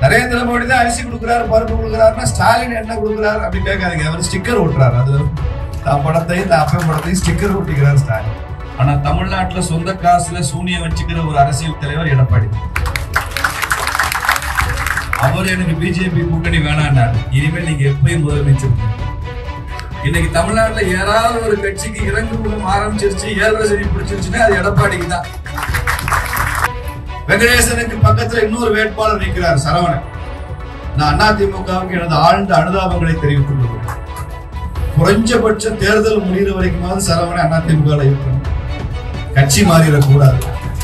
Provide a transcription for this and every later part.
நரேந்திர மோடி தான் அரிசி கொடுக்குறாரு பருப்பு கொடுக்குறாருன்னா ஸ்டாலின் என்ன கொடுக்குறாரு அப்படி கேட்காதீங்க அவர் ஸ்டிக்கர் ஒட்டுறாரு அது தான் படத்தையும் தான் அப்பன் படத்தையும் ஸ்டிக்கர் ஒட்டிக்கிறார் ஸ்டாலின் ஆனா தமிழ்நாட்டுல சொந்த காசுல சூனியம் வச்சுக்கிற ஒரு அரசியல் தலைவர் எடப்பாடி அவர் எனக்கு பிஜேபி கூட்டணி வேணான்னாரு இனிமேல் நீங்க எப்பயும் முதலமைச்சர் இன்னைக்கு தமிழ்நாட்டுல யாராவது ஒரு கட்சிக்கு இறங்கு முகம் ஆரம்பிச்சிருச்சு ஏழரை சனி பிடிச்சிருச்சுன்னா அது எடப்பாடிக்கு தான் வெங்கடேசனுக்கு பக்கத்துல இன்னொரு வேட்பாளர் நிற்கிறார் சரவணன் நான் அதிமுகவுக்கு எனது ஆழ்ந்த அனுதாபங்களை தெரிவித்துக் கொள்கிறேன் குறைஞ்சபட்ச தேர்தல் முடிகிற வரைக்குமாவது சரவணன் அதிமுக இருக்கணும் கட்சி மாறிடக்கூடாது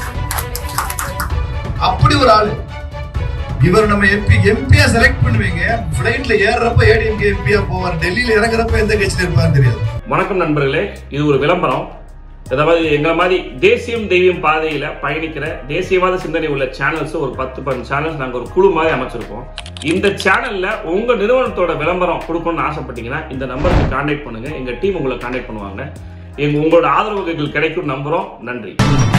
அப்படி ஒரு ஆளு இவர் நம்ம எம்பி எம்பியா செலக்ட் பண்ணுவீங்க பிளைட்ல ஏறுறப்ப ஏடிஎம்கே எம்பியா போவார் டெல்லியில இறங்குறப்ப எந்த கட்சியில இருப்பான்னு தெரியாது வணக்கம் நண்பர்களே இது ஒரு விளம்பரம் அதாவது எங்களை மாதிரி தேசியம் தெய்வம் பாதையில பயணிக்கிற தேசியவாத சிந்தனை உள்ள சேனல்ஸ் ஒரு பத்து பன்னெண்டு சேனல்ஸ் நாங்க ஒரு குழு மாதிரி அமைச்சிருக்கோம் இந்த சேனல்ல உங்க நிறுவனத்தோட விளம்பரம் கொடுக்கணும்னு ஆசைப்பட்டீங்கன்னா இந்த நம்பருக்கு கான்டாக்ட் பண்ணுங்க எங்க டீம் உங்களை கான்டாக்ட் பண்ணுவாங்க எங்க உங்களோட ஆதரவுகள் கிடைக்கும் நம்புறோம் நன்றி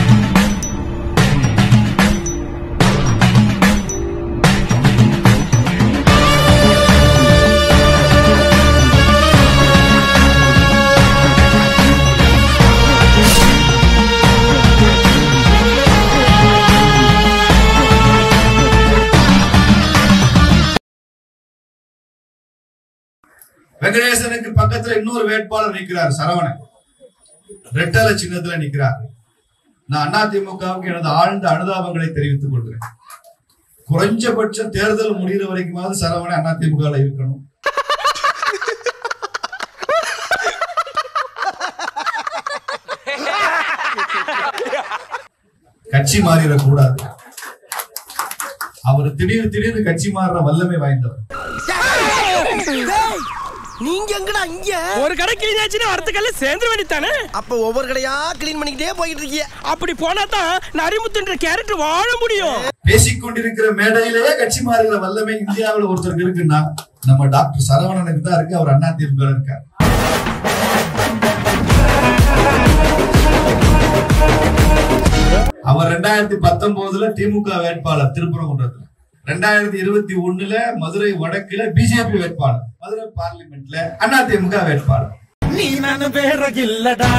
வெங்கடேசனுக்கு பக்கத்துல இன்னொரு வேட்பாளர் நிற்கிறார் சரவணன் ரெட்டல சின்னத்துல நிற்கிறார் நான் அதிமுகவுக்கு எனது ஆழ்ந்த அனுதாபங்களை தெரிவித்துக் கொள்கிறேன் குறைஞ்சபட்ச தேர்தல் முடிகிற வரைக்குமாவது சரவணன் அதிமுக இருக்கணும் கட்சி மாறிடக்கூடாது அவர் திடீர் திடீர்னு கட்சி மாறுற வல்லமை வாய்ந்தவர் நீங்க எங்கடா இங்க ஒரு கடை கிளீன் ஆச்சுன்னா அடுத்த கல்ல சேர்ந்து வேண்டித்தானே அப்ப ஒவ்வொரு கடையா கிளீன் பண்ணிக்கிட்டே போயிட்டு இருக்கீங்க அப்படி போனா தான் நரிமுத்துன்ற கேரக்டர் வாழ முடியும் பேசிக் கொண்டிருக்கிற மேடையிலேயே கட்சி மாறுகிற வல்லமை இந்தியாவில் ஒருத்தருக்கு இருக்குன்னா நம்ம டாக்டர் சரவணனுக்கு தான் இருக்கு அவர் அண்ணா திமுக இருக்கார் அவர் ரெண்டாயிரத்தி பத்தொன்பதுல திமுக வேட்பாளர் திருப்பரங்குன்றத்துல ரெண்டாயிரத்தி இருபத்தி ஒண்ணுல மதுரை வடக்குல பிஜேபி வேட்பாளர் மதுரை பார்லிமெண்ட்ல அண்ணா திமுக வேட்பாளர் நீ நானு வேற இல்லடா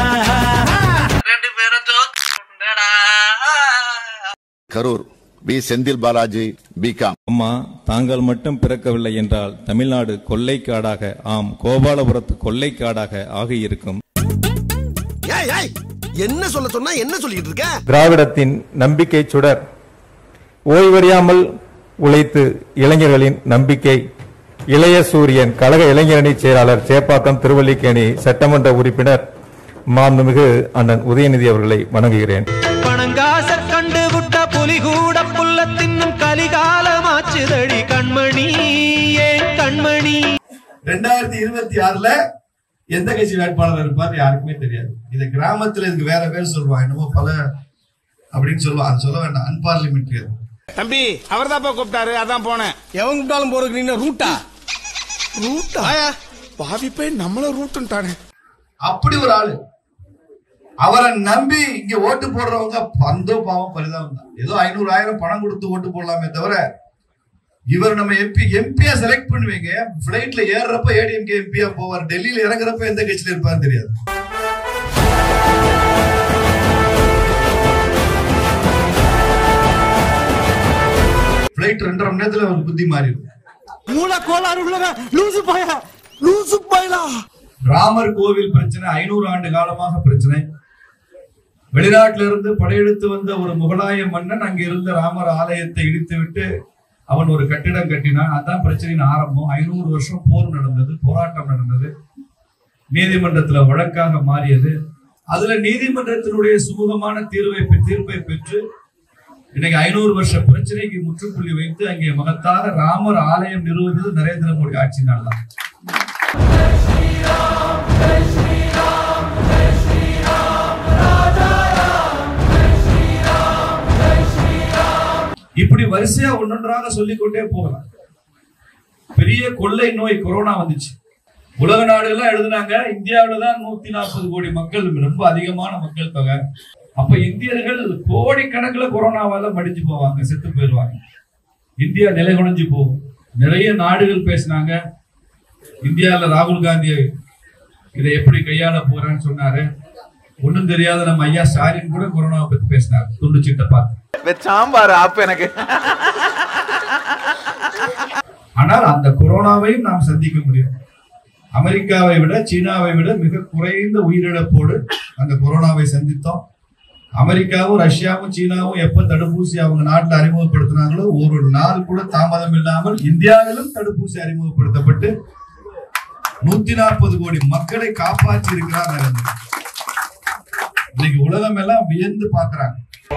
கரூர் பி செந்தில் பாலாஜி பிகாம் அம்மா தாங்கள் மட்டும் பிறக்கவில்லை என்றால் தமிழ்நாடு கொள்ளைக்காடாக ஆம் கோபாலபுரத்து கொள்ளைக்காடாக ஆகியிருக்கும் ஏய் ஏய் என்ன சொல்ல சொன்னா என்ன சொல்லிட்டு இருக்க திராவிடத்தின் நம்பிக்கை சுடர் ஓய்வறியாமல் உழைத்து இளைஞர்களின் நம்பிக்கை இளைய சூரியன் கழக இளைஞரணி செயலாளர் சேப்பாக்கம் திருவல்லிக்கேணி சட்டமன்ற உறுப்பினர் மாண்புமிகு அண்ணன் உதயநிதி அவர்களை வணங்குகிறேன் பணங்காச கண்டு விட்ட புலி கூட புல்ல தின்னும் கலிகாலமாச்சுதடி கண்மணி ஏன் கண்மணி ரெண்டாயிரத்தி இருபத்தி ஆறுல எந்த கட்சி வேட்பாளர் இருப்பார் யாருக்குமே தெரியாது இத கிராமத்துல இதுக்கு வேற பேர் சொல்லுவான் என்னமோ பல அப்படின்னு சொல்லுவான் அது சொல்ல வேண்டாம் அன்பார்லிமெண்ட்ரி தம்பி அவர் தான் கூப்பிட்டாரு அதான் போனேன் எவன் கூப்பிட்டாலும் போறதுக்கு நீ ரூட்டா ரூட்டா பாவி போய் நம்மள ரூட்டுன்ட்டானே அப்படி ஒரு ஆளு அவரை நம்பி இங்க ஓட்டு போடுறவங்க பந்தோ பாவம் பரிதாபம் தான் ஏதோ ஐநூறு ஆயிரம் பணம் கொடுத்து ஓட்டு போடலாமே தவிர இவர் நம்ம எம்பி எம்பியா செலக்ட் பண்ணுவீங்க பிளைட்ல ஏறுறப்ப ஏடிஎம்கே எம்பியா போவார் டெல்லியில இறங்குறப்ப எந்த கட்சியில இருப்பான்னு தெரியாது பிளைட் ரெண்டரை மணி நேரத்துல அவர் புத்தி மாறிடும் மூல கோளாறு உள்ளவன் லூசு பாயா லூசு பாயலா ராமர் கோவில் பிரச்சனை ஐநூறு ஆண்டு காலமாக பிரச்சனை வெளிநாட்டில இருந்து படையெடுத்து வந்த ஒரு முகலாய மன்னன் அங்க இருந்த ராமர் ஆலயத்தை இடித்து விட்டு அவன் ஒரு கட்டிடம் கட்டினான் அதான் பிரச்சனையின் ஆரம்பம் ஐநூறு வருஷம் போர் நடந்தது போராட்டம் நடந்தது நீதிமன்றத்துல வழக்காக மாறியது அதுல நீதிமன்றத்தினுடைய சுமூகமான தீர்வை பெ- தீர்ப்பை பெற்று இன்னைக்கு ஐநூறு வருஷ பிரச்சனைக்கு முற்றுப்புள்ளி வைத்து அங்கே மகத்தாக ராமர் ஆலயம் நிறுவுவது நரேந்திர மோடி ஆட்சியினால் தான் இப்படி வரிசையா ஒன்னொன்றாக சொல்லிக்கொண்டே போகலாம் பெரிய கொள்ளை நோய் கொரோனா வந்துச்சு உலக நாடுகள்லாம் எழுதுனாங்க இந்தியாவில தான் நூத்தி நாற்பது கோடி மக்கள் ரொம்ப அதிகமான மக்கள் தொகை அப்ப இந்தியர்கள் கோடிக்கணக்குல கொரோனாவால மடிஞ்சு போவாங்க செத்து போயிடுவாங்க இந்தியா நிலைகுலைஞ்சு போகும் நிறைய நாடுகள் பேசினாங்க இந்தியாவில் ராகுல் காந்தி இதை எப்படி கையாள போறேன்னு சொன்னாரு ஒண்ணும் தெரியாத நம்ம ஐயா ஸ்டாலின் கூட கொரோனாவை பத்தி பேசினார் துண்டு சீட்டை பார்த்து சாம்பார் ஆப் எனக்கு ஆனால் அந்த கொரோனாவையும் நாம் சந்திக்க முடியும் அமெரிக்காவை விட சீனாவை விட மிக குறைந்த உயிரிழப்போடு அந்த கொரோனாவை சந்தித்தோம் அமெரிக்காவும் ரஷ்யாவும் சீனாவும் எப்ப தடுப்பூசி அவங்க நாட்டில் அறிமுகப்படுத்தினாங்களோ ஒரு நாள் கூட தாமதம் இல்லாமல் இந்தியாவிலும் தடுப்பூசி அறிமுகப்படுத்தப்பட்டு நூத்தி நாற்பது கோடி மக்களை காப்பாற்றி இருக்கிறார் நரேந்திர மோடி. இன்னைக்கு உலகம் எல்லாம் வியந்து பார்க்கறாங்க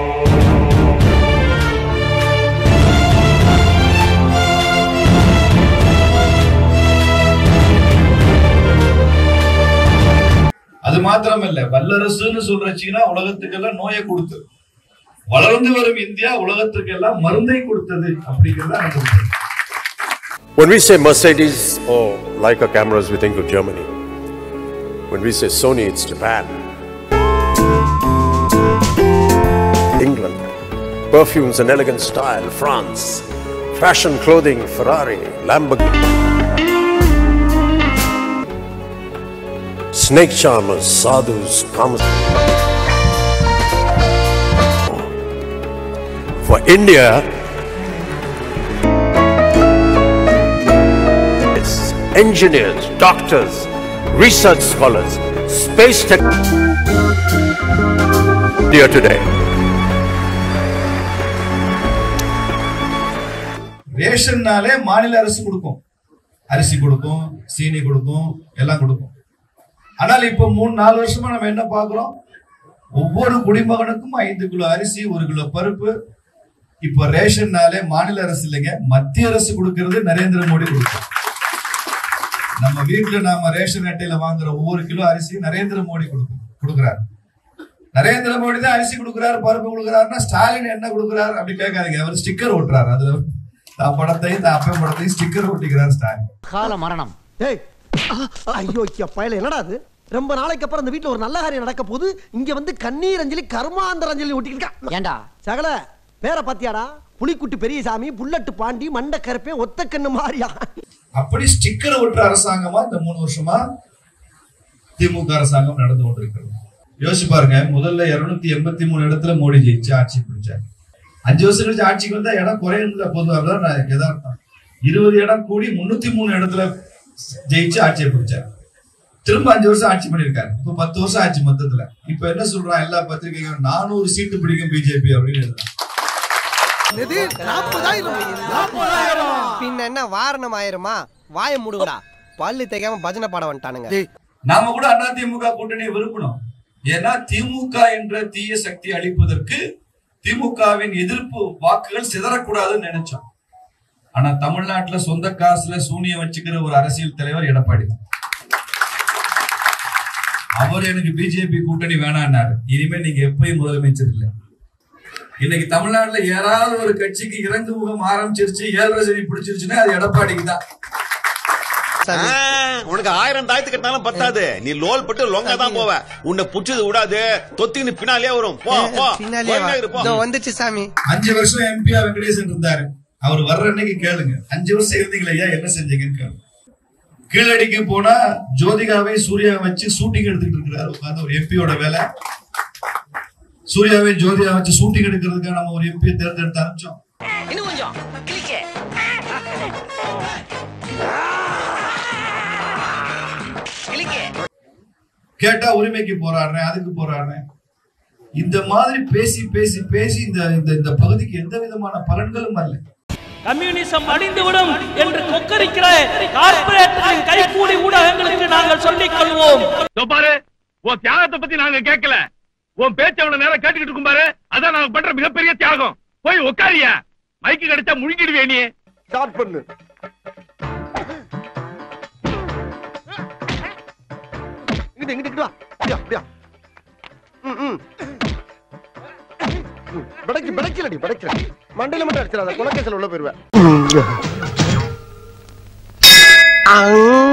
அது மாத்திரமல்ல வல்லரசுன்னு சொல்ற சீனா உலகத்துக்கெல்லாம் நோயை கொடுத்தது வளர்ந்து வரும் இந்தியா உலகத்துக்கெல்லாம் மருந்தை கொடுத்தது அப்படிங்கிறது அனுபவம் When we say Mercedes or Leica cameras, we think of Germany. When we say Sony, it's Japan. England. Perfumes and elegant style, France. Fashion clothing, Ferrari, Lamborghini. Snake charmers, sadhus, kamas. For India, it's engineers, doctors, research scholars, space tech. India today. ரேஷன்னாலே மாநில அரசு கொடுக்கும் அரிசி கொடுக்கும் சீனி கொடுக்கும் எல்லாம் கொடுக்கும் ஆனால் இப்ப மூணு நாலு வருஷமா நம்ம என்ன பார்க்கிறோம் ஒவ்வொரு குடிமகனுக்கும் ஐந்து கிலோ அரிசி ஒரு கிலோ பருப்பு இப்ப ரேஷன்னாலே மாநில அரசு இல்லைங்க மத்திய அரசு கொடுக்கிறது நரேந்திர மோடி கொடுக்கும் நம்ம வீட்டுல நாம ரேஷன் அட்டையில வாங்குற ஒவ்வொரு கிலோ அரிசி நரேந்திர மோடி கொடுக்கும் கொடுக்கிறார் நரேந்திர மோடி தான் அரிசி கொடுக்கிறாரு பருப்பு கொடுக்கிறாருன்னா ஸ்டாலின் என்ன கொடுக்கிறாரு அப்படி கேட்காதீங்க அவர் ஸ்டிக்கர் ஒட்டுறாரு அதுல தான் படத்தையும் தான் அப்பன் படத்தையும் ஸ்டிக்கர் ஒட்டிக்கிறார் ஸ்டாலின் கால மரணம் ஏய் ஐயோ ஐயா பயல என்னடா அது ரொம்ப நாளைக்கு அப்புறம் இந்த வீட்ல ஒரு நல்ல காரியம் நடக்க போகுது இங்க வந்து கண்ணீர் அஞ்சலி கர்மாந்தர அஞ்சலி ஒட்டிக்கிட்டு ஏண்டா சகல பேர பாத்தியாடா புலிக்குட்டி பெரியசாமி புல்லட்டு பாண்டி மண்ட கருப்பே ஒத்த கண்ணு மாறியா அப்படி ஸ்டிக்கர் ஒட்டுற அரசாங்கமா இந்த மூணு வருஷமா திமுக அரசாங்கம் நடந்து கொண்டிருக்கிறது யோசிச்சு பாருங்க முதல்ல இருநூத்தி எண்பத்தி மூணு இடத்துல மோடி ஜெயிச்சு ஆட்சி பிடிச்சார் அஞ்சு வருஷம் கழிச்சு ஆட்சிக்கு வந்தா இடம் குறையும்ல பொதுவாக தான் நான் எதார்த்தம் இருபது இடம் கூடி முன்னூத்தி மூணு இடத்துல ஜெயிச்சு ஆட்சியை பிடிச்சார் திரும்ப அஞ்சு வருஷம் ஆட்சி பண்ணிருக்காரு இப்ப பத்து வருஷம் ஆட்சி மொத்தத்துல இப்ப என்ன சொல்றான் எல்லா பத்திரிகைகளும் நானூறு சீட்டு பிடிக்கும் பிஜேபி அப்படின்னு எழுதுறான் பின்ன என்ன வாரணம் ஆயிருமா வாய மூடுங்கடா பல்லு தேய்க்காம பஜனை பாட வந்துட்டானுங்க நாம கூட அதிமுக கூட்டணியை விரும்பணும் ஏன்னா திமுக என்ற தீய சக்தி அழிப்பதற்கு திமுகவின் எதிர்ப்பு வாக்குகள் சிதறக்கூடாதுன்னு நினைச்சோம் ஆனா தமிழ்நாட்டுல சொந்த காசுல சூனியம் வச்சுக்கிற ஒரு அரசியல் தலைவர் எடப்பாடி தான். அவர் எனக்கு பிஜேபி கூட்டணி வேணான்னாரு இனிமே நீங்க எப்பயும் முதலமைச்சர் இல்லை இன்னைக்கு தமிழ்நாட்டுல யாராவது ஒரு கட்சிக்கு இறங்கு முகம் ஆரம்பிச்சிருச்சு ஏழரை சனி பிடிச்சிருச்சுன்னா அது எடப்பாடிக்கு தான் உனக்கு ஆயிரம் தாயத்து கட்டினாலும் பத்தாது நீ லோல் பட்டு லொங்க தான் போவ உன்னை புடிச்சது விடாது தொத்தின்னு பின்னாலே வரும் போ போ பின்னாலே போயின்னே இரு, போ. வந்துச்சு சாமி அஞ்சு வருஷம் எம்பியா வெங்கடேசன் இருந்தாரு அவர் வர்ற அன்னைக்கு கேளுங்க அஞ்சு வருஷம் இருந்தீங்களா ஐயா என்ன செஞ்சீங்கன்னு கேளுங்க கீழடிக்கு போனா ஜோதிகாவை சூர்யா வச்சு ஷூட்டிங் எடுத்துட்டு இருக்கிறாரு உட்கார்ந்து ஒரு எம்பியோட வேலை சூர்யாவை ஜோதிகா வச்சு ஷூட்டிங் எடுக்கிறதுக்காக நம்ம ஒரு எம்பியை தேர்ந்தெடுத்து அனுப்பிச்சோம் இன்னும் கொஞ்சம் கிளிக்க கிளிக்க கேட்டா உரிமைக்கு போராடுறேன் அதுக்கு போராடுறேன் இந்த மாதிரி பேசி பேசி பேசி இந்த இந்த இந்த பகுதிக்கு எந்த விதமான பலன்களும் வரல கம்யூனிசம் அழிந்துவிடும் என்று கொக்கரிக்கிற கார்ப்பரேட்டுகளின் கைகூலி ஊடகங்களுக்கு நாங்கள் சொல்லிக் கொள்வோம் பாரு உன் தியாகத்தை பத்தி நாங்க கேட்கல உன் பேச்ச அவ்வளவு நேரம் கேட்டுக்கிட்டு இருக்கும் பாரு அதான் நாங்க பண்ற மிகப்பெரிய தியாகம் போய் உட்காரியா மைக்கு கிடைச்சா முழுங்கிடுவே நீ ஸ்டார்ட் பண்ணு இங்கிட்டு இங்கிட்டு இங்கிட்டு வா அப்படியா அப்படியா ம் ம் படைக்கு படைக்கலடி படைக்கல மண்டையில மட்டும் அடிச்சிடாத குலக்கேசல் உள்ள போயிருவேன்